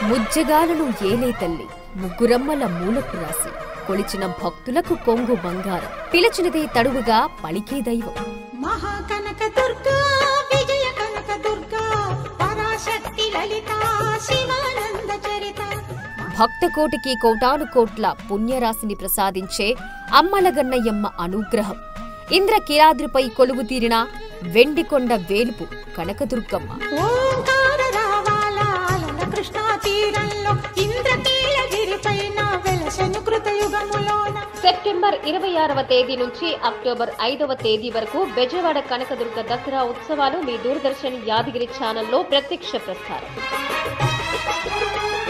ముజ్జగాలను ఏలే తల్లి ముగ్గురమ్మల మూలకు రాసి కొలిచిన భక్తులకు కొంగు బంగారం పిలిచినదే తడువుగా పలికే దైవం మహాకనక దుర్గా విజయ కనక దుర్గా పరాశక్తి లలిత శివానంద చరిత భక్తకోటికి కోటాను కోట్ల పుణ్యరాశిని ప్రసాదించే అమ్మలగన్నయ్యమ్మ అనుగ్రహం ఇంద్రకిరాద్రిపై కొలువు తీరిన వెండికొండ వేలుపు కనకదుర్గమ్మ ఓంకార రావాల అలల కృష్ణా తీరంలో ఇంద్రకీలగిరి పైన వెలసెను కృతయుగములోన సెప్టెంబర్ ఇరవై ఆరవ తేదీ నుంచి అక్టోబర్ ఐదవ తేదీ వరకు బెజవాడ కనకదుర్గ దసరా ఉత్సవాలు మీ దూరదర్శన్ యాదగిరి ఛానల్లో ప్రత్యక్ష ప్రసారం